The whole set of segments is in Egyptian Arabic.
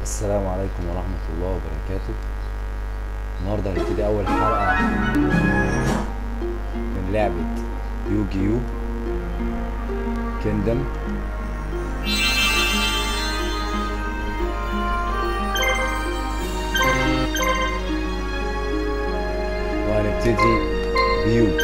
السلام عليكم ورحمة الله وبركاته النهاردة هنبتدي أول حلقة من لعبة يوجي يو كيندم وهنبتدي بيوجي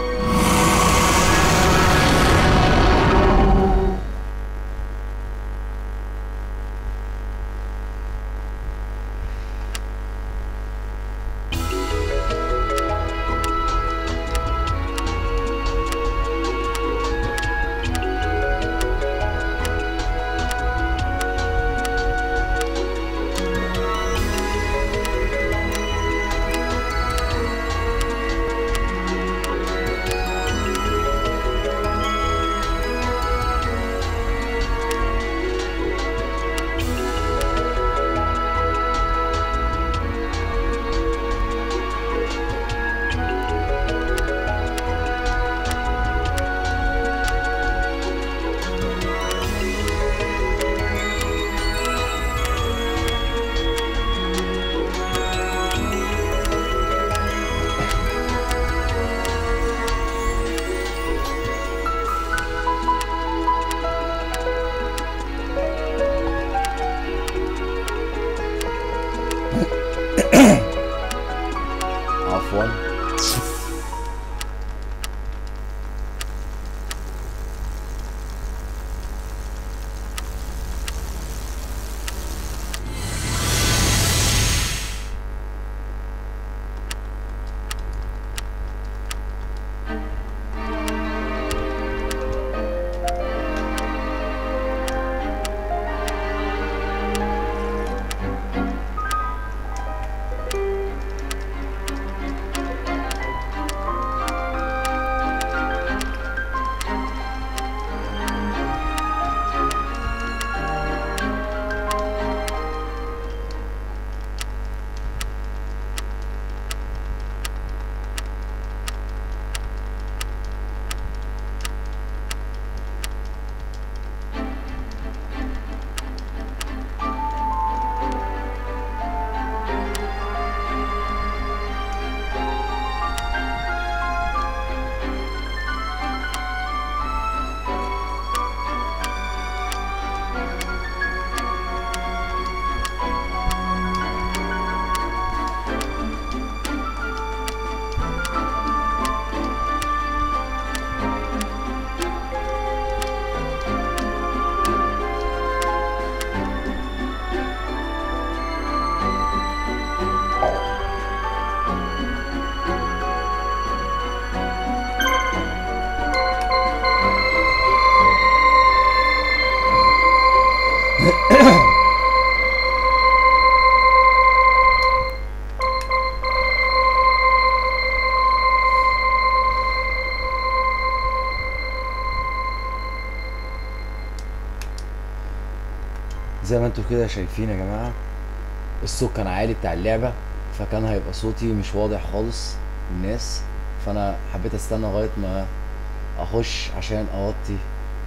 عفوا زي ما انتوا كده شايفين يا جماعة الصوت كان عالي بتاع اللعبة فكان هيبقى صوتي مش واضح خالص للناس فانا حبيت استنى لغاية ما اخش عشان اوطي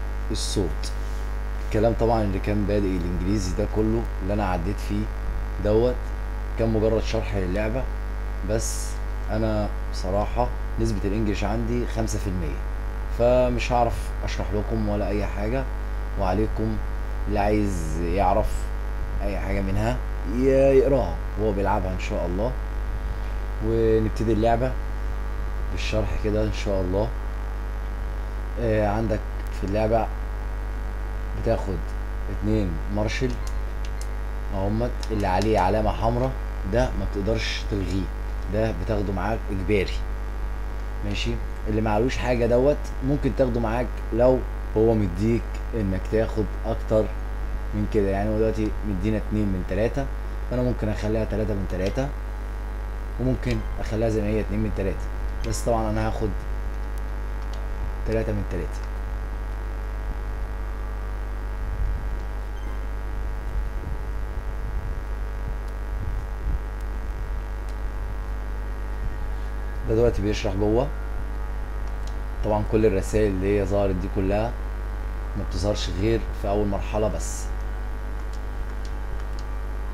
الصوت الكلام طبعا اللي كان بادئ الانجليزي ده كله اللي انا عديت فيه دوت كان مجرد شرح للعبة بس انا بصراحة نسبة الانجليش عندي خمسة في المية فمش هعرف اشرح لكم ولا اي حاجة وعليكم اللي عايز يعرف اي حاجة منها ي- يقراها وهو بيلعبها ان شاء الله ونبتدي اللعبة بالشرح كده ان شاء الله آه عندك في اللعبة بتاخد اتنين مارشل اهمت اللي عليه علامة حمراء ده ما بتقدرش تلغيه ده بتاخده معاك اجباري ماشي اللي معلوش حاجة دوت ممكن تاخده معاك لو هو مديك انك تاخد اكتر من كده يعني هو دلوقتي مدينا اتنين من تلاتة فانا ممكن اخليها تلاتة من تلاتة وممكن اخليها زي ما هي اتنين من تلاتة بس طبعا انا هاخد تلاتة من تلاتة ده دلوقتي بيشرح جوه طبعا كل الرسائل اللي هي ظهرت دي كلها ما بتظهرش غير في اول مرحله بس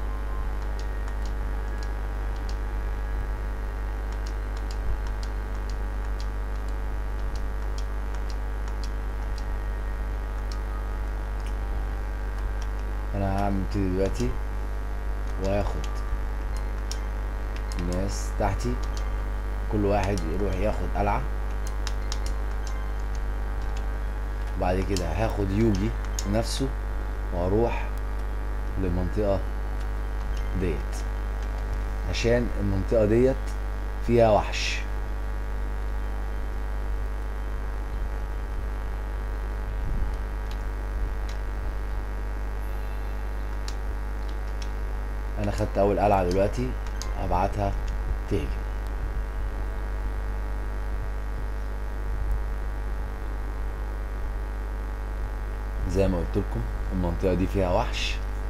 انا هعمل ابتدي دلوقتي وهاخد الناس تحتي كل واحد يروح ياخد قلعة بعد كده هاخد يوجي نفسه واروح للمنطقة ديت عشان المنطقة ديت فيها وحش انا خدت اول قلعة دلوقتي هبعتها تهجم زي ما قلت لكم المنطقة دي فيها وحش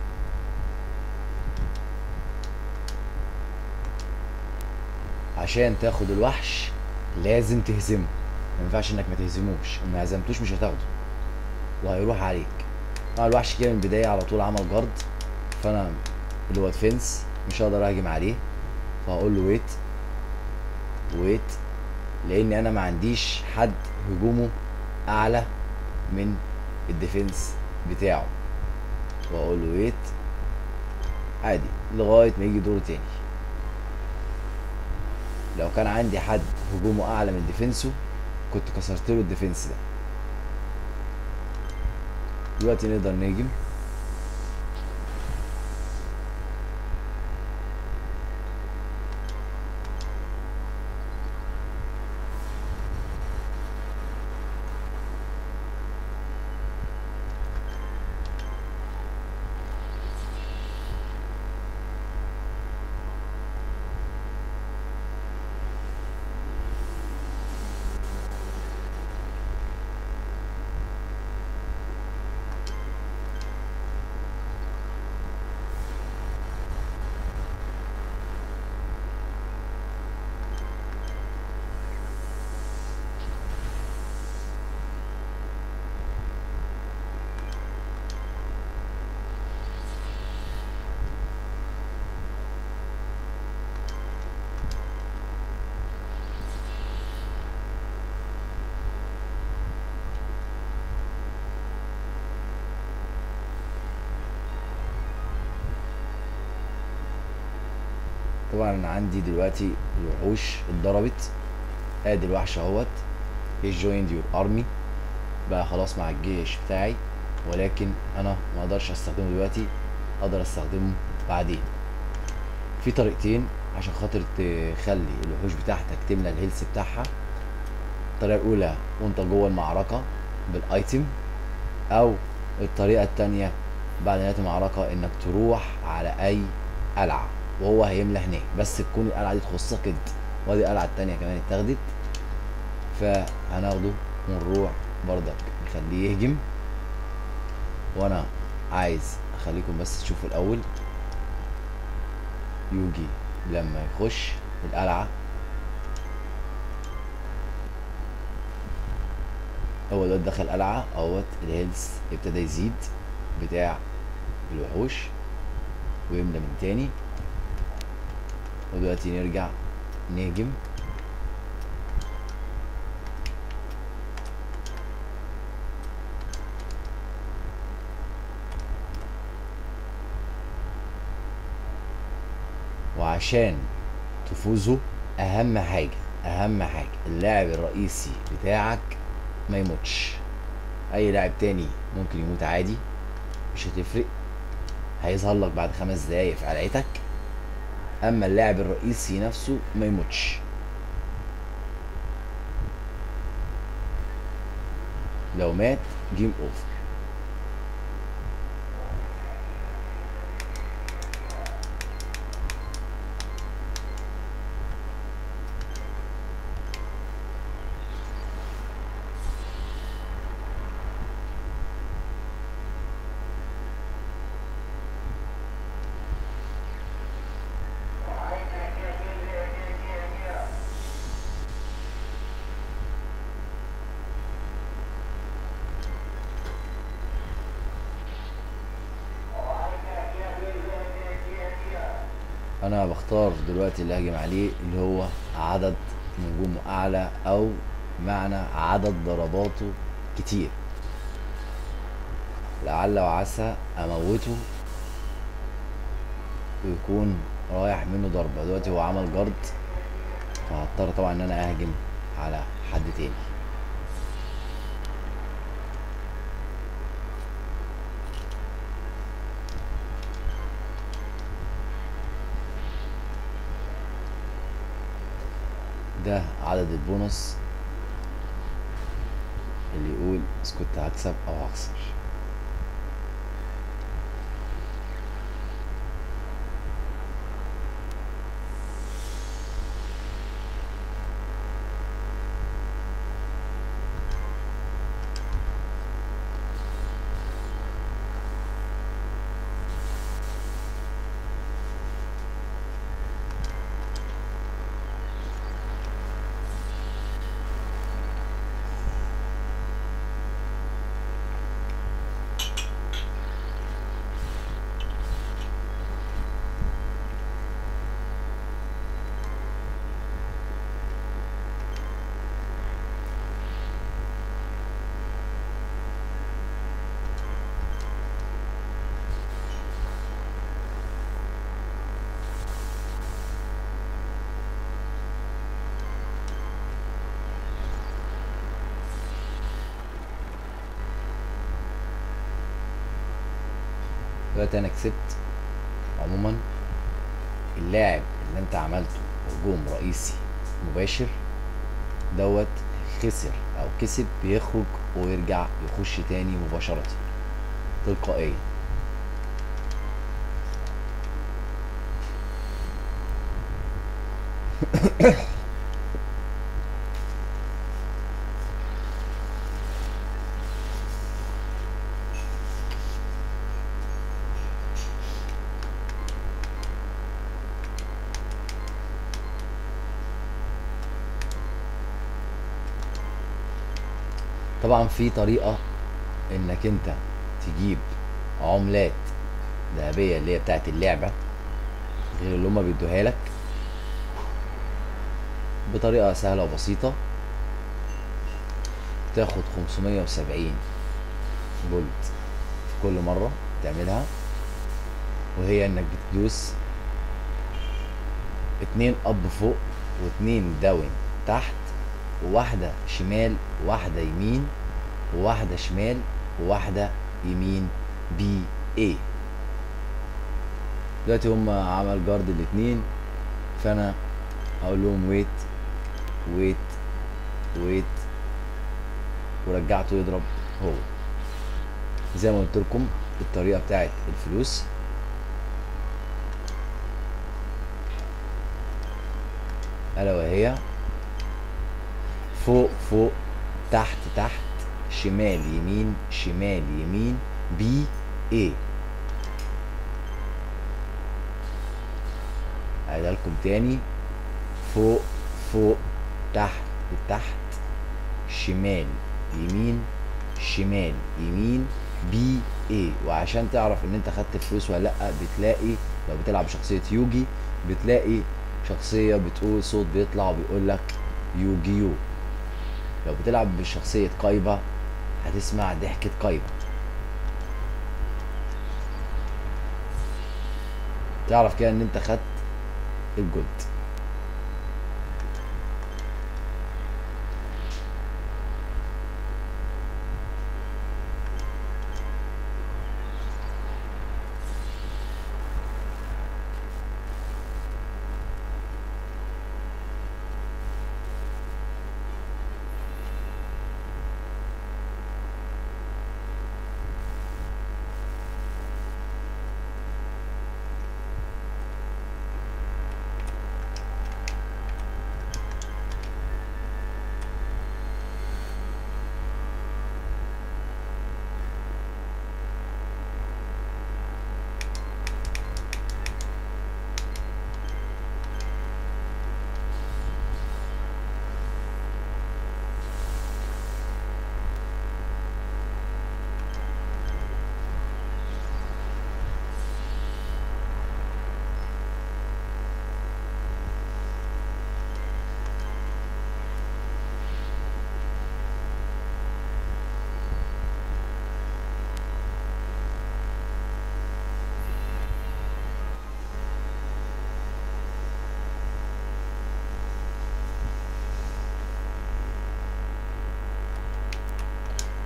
عشان تاخد الوحش لازم تهزمه ما ينفعش انك ما تهزموش ان ما هزمتوش مش هتاخده وهيروح عليك طبعا الوحش كده من البداية على طول عمل جارد فانا اللي هو ديفنس مش هقدر اهجم عليه فهقول له ويت ويت لان انا ما عنديش حد هجومه اعلى من الديفنس بتاعه واقول له ويت عادي لغايه ما يجي دوره تاني لو كان عندي حد هجومه اعلى من ديفنسه كنت كسرت له الديفنس ده دلوقتي نقدر نهجم طبعا انا عندي دلوقتي الوحوش اتضربت ادي الوحش اهوت he joined your army بقى خلاص مع الجيش بتاعي ولكن انا ما اقدرش استخدمه دلوقتي اقدر استخدمه بعدين في طريقتين عشان خاطر تخلي الوحوش بتاعتك تملى الهيلث بتاعها الطريقه الاولى وانت جوه المعركه بالايتم او الطريقه التانية بعد نهايه المعركه انك تروح على اي قلعه وهو هيملى هناك بس تكون القلعه دي تخصك انت وادي القلعه التانية كمان اتاخدت فهناخده ونروح بردك نخليه يهجم وانا عايز اخليكم بس تشوفوا الاول يوجي لما يخش القلعه هو دلوقتي دخل قلعه اهوت الهيلث ابتدى يزيد بتاع الوحوش ويملى من تاني ودلوقتي نرجع نهجم وعشان تفوزوا اهم حاجة اهم حاجة اللاعب الرئيسي بتاعك ما يموتش اي لاعب تاني ممكن يموت عادي مش هتفرق هيظهر لك بعد خمس دقايق في قلعتك اما اللاعب الرئيسي نفسه ما يموتش لو مات جيم اوفر انا بختار دلوقتي اللي هاجم عليه اللي هو عدد نجومه اعلى او معنى عدد ضرباته كتير لعل وعسى اموته ويكون رايح منه ضربة دلوقتي هو عمل جارد فهضطر طبعا ان انا اهجم على حد تاني ده عدد البونص اللي يقول إذا كنت هكسب او هخسر دلوقتي انا كسبت عموما اللاعب اللي انت عملته هجوم رئيسي مباشر دوت خسر او كسب بيخرج ويرجع يخش تاني مباشرة تلقائيا طبعا في طريقة انك انت تجيب عملات ذهبية اللي هي بتاعت اللعبة غير اللي هما بيدوها لك بطريقة سهلة وبسيطة تاخد 570 جولد في كل مرة تعملها وهي انك بتدوس اتنين اب فوق واتنين داون تحت وواحدة شمال وواحدة يمين وواحدة شمال وواحدة يمين بي اي دلوقتي هما عمل جارد الاتنين فانا هقول لهم ويت ويت ويت ورجعته يضرب هو زي ما قلت لكم الطريقة بتاعت الفلوس الا وهي فوق فوق تحت تحت شمال يمين شمال يمين بي اي اعيدها لكم تاني فوق فوق تحت تحت شمال يمين شمال يمين بي اي وعشان تعرف ان انت خدت الفلوس ولا لا بتلاقي لو بتلعب بشخصيه يوجي بتلاقي شخصيه بتقول صوت بيطلع وبيقول لك يوجيو لو بتلعب بشخصيه قايبه هتسمع ضحكه قايبه تعرف كده ان انت خدت الجولد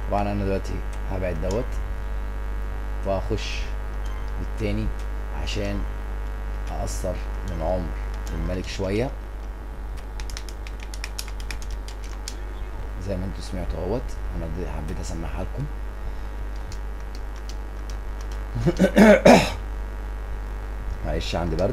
طبعا انا دلوقتي هبعد دوت وهخش للتاني عشان اقصر من عمر الملك شويه زي ما انتوا سمعتوا اهوت انا دي حبيت اسمعها لكم معلش عندي برد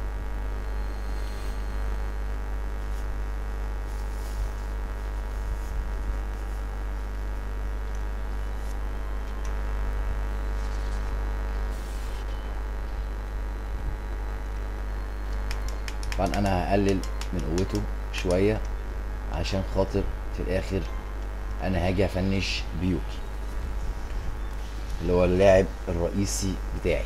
طبعا انا هقلل من قوته شويه عشان خاطر في الاخر انا هاجي افنش بيوكي اللي هو اللاعب الرئيسي بتاعي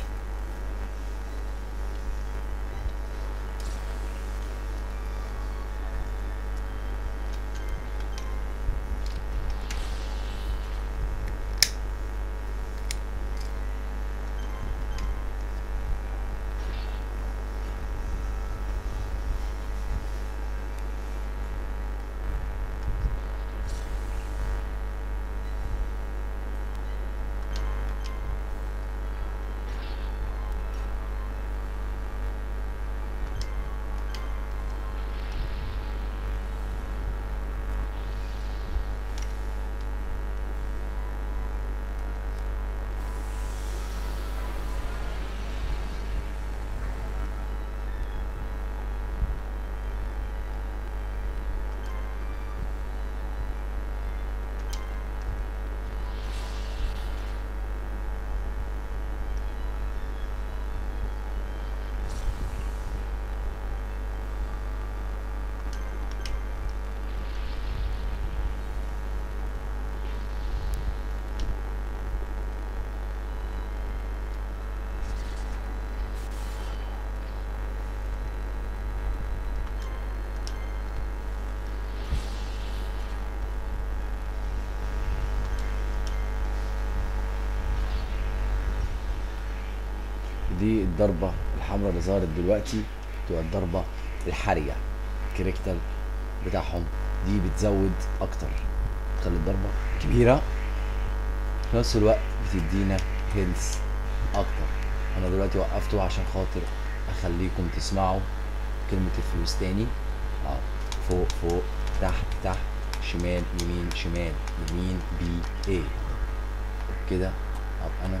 دي الضربة الحمراء اللي ظهرت دلوقتي تبقى الضربة الحرجة الكاركتر بتاعهم دي بتزود أكتر تخلي الضربة كبيرة في نفس الوقت بتدينا هيلث أكتر أنا دلوقتي وقفته عشان خاطر أخليكم تسمعوا كلمة الفلوس تاني اه فوق فوق تحت تحت شمال يمين شمال يمين بي ايه كده ابقى انا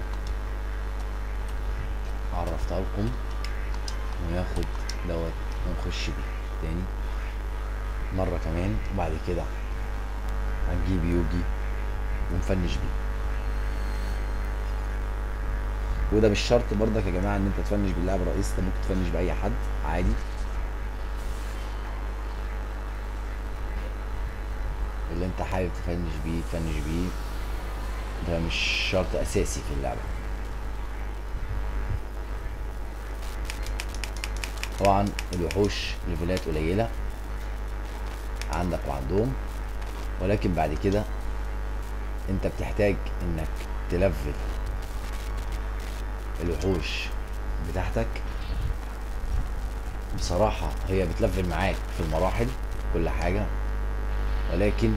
عرفتها لكم وناخد دوت ونخش بيه تاني مرة كمان وبعد كده هنجيب يوجي ونفنش بيه وده مش شرط برضك يا جماعة ان انت تفنش باللاعب الرئيسي انت ممكن تفنش بأي حد عادي اللي انت حابب تفنش بيه تفنش بيه ده مش شرط اساسي في اللعبة طبعا الوحوش ليفلات قليلة عندك وعندهم ولكن بعد كده انت بتحتاج انك تلفل الوحوش بتاعتك بصراحة هي بتلفل معاك في المراحل كل حاجة ولكن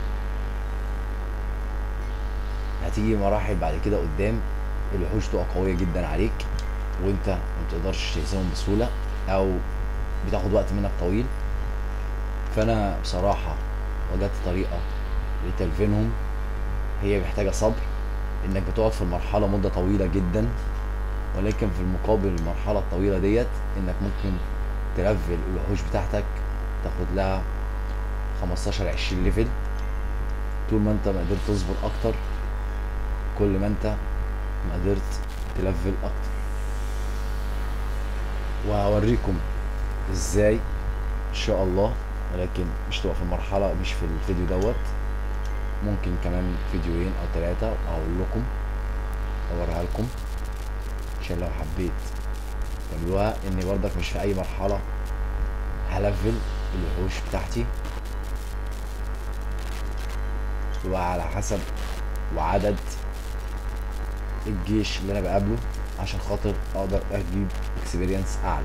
هتيجي مراحل بعد كده قدام الوحوش تبقى قوية جدا عليك وانت ما بتقدرش تهزمهم بسهولة او بتاخد وقت منك طويل فانا بصراحة وجدت طريقة لتلفينهم هي محتاجة صبر انك بتقعد في المرحلة مدة طويلة جدا ولكن في المقابل المرحلة الطويلة ديت انك ممكن تلفل الوحوش بتاعتك تاخد لها 15 20 ليفل طول ما انت ما قدرت تصبر اكتر كل ما انت ما قدرت تلفل اكتر وهوريكم ازاي ان شاء الله ولكن مش تبقى في المرحلة مش في الفيديو دوت ممكن كمان فيديوهين او ثلاثة اقول لكم اوريها لكم عشان لو حبيت تعملوها اني برضك مش في اي مرحلة هلفل الوحوش بتاعتي وعلى حسب وعدد الجيش اللي انا بقابله عشان خاطر اقدر اجيب اكسبيرينس اعلى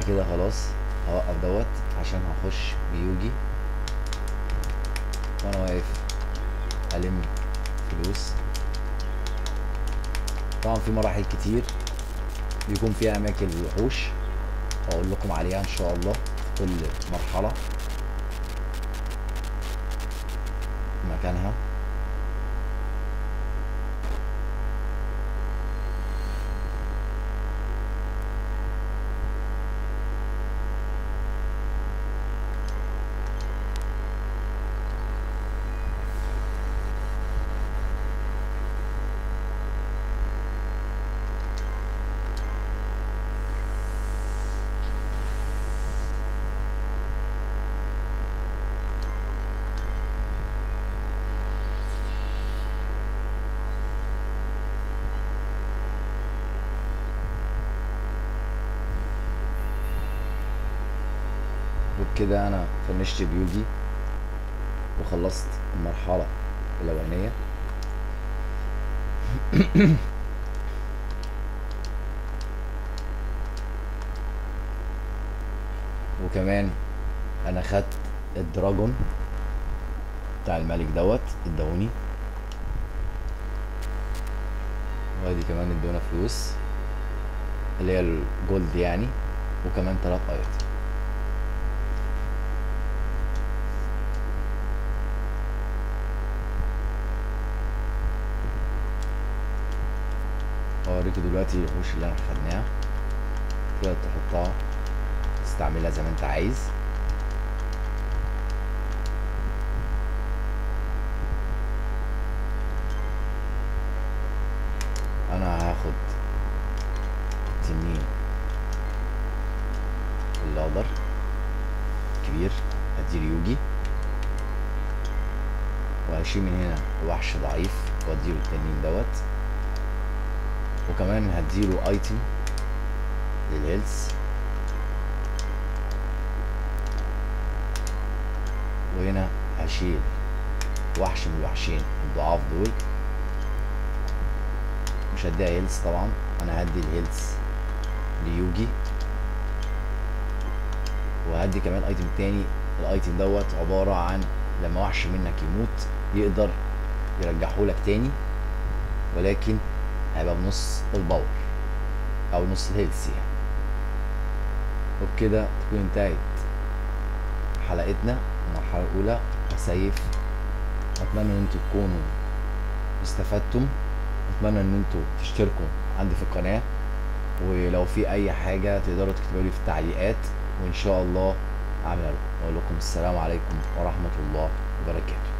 كده خلاص هوقف دوت عشان هخش بيوجي وانا واقف الم فلوس طبعا في مراحل كتير بيكون فيها اماكن للوحوش اقول لكم عليها ان شاء الله في كل مرحله مكانها وبكده انا فنشت بيوجي وخلصت المرحله الاولانيه وكمان انا خدت الدراجون بتاع الملك دوت ادوني وادي كمان ادونا فلوس اللي هي الجولد يعني وكمان تلات ايتم هوريكوا دلوقتي الوحوش اللي انا خدناها تقدر تحطها تستعملها زي ما انت عايز انا هاخد تنين اللادر كبير ادي يوجي وهشيل من هنا وحش ضعيف واديله التنين دوت وكمان هديله ايتم للهيلث وهنا هشيل وحش من الوحشين الضعاف دول مش هديها هيلث طبعا انا هدي الهيلث ليوجي وهدي كمان ايتم تاني الايتم دوت عبارة عن لما وحش منك يموت يقدر يرجحهولك تاني ولكن هيبقى بنص الباور او نص الهيلث يعني وبكده تكون انتهت حلقتنا المرحلة الأولى هسيف أتمنى إن انتوا تكونوا استفدتم أتمنى إن انتوا تشتركوا عندي في القناة ولو في أي حاجة تقدروا تكتبوا لي في التعليقات وإن شاء الله أعملها لكم أقول لكم السلام عليكم ورحمة الله وبركاته